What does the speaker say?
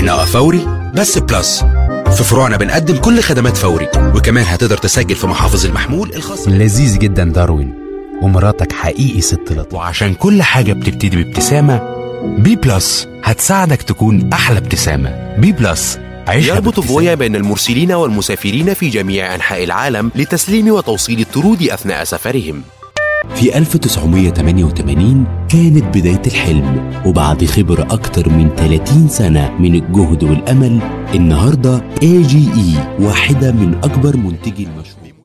احنا فوري بس بلس في فروعنا بنقدم كل خدمات فوري وكمان هتقدر تسجل في محافظ المحمول الخاص لذيذ جدا داروين ومراتك حقيقي ست لطيف وعشان كل حاجة بتبتدي بابتسامة بي بلس هتساعدك تكون أحلى ابتسامة بي بلس عيشها يربط بابتسامة. فويا بين المرسلين والمسافرين في جميع أنحاء العالم لتسليم وتوصيل الطرود أثناء سفرهم في 1988 كانت بداية الحلم وبعد خبرة أكتر من 30 سنة من الجهد والأمل النهاردة AGE واحدة من أكبر منتجي المشروع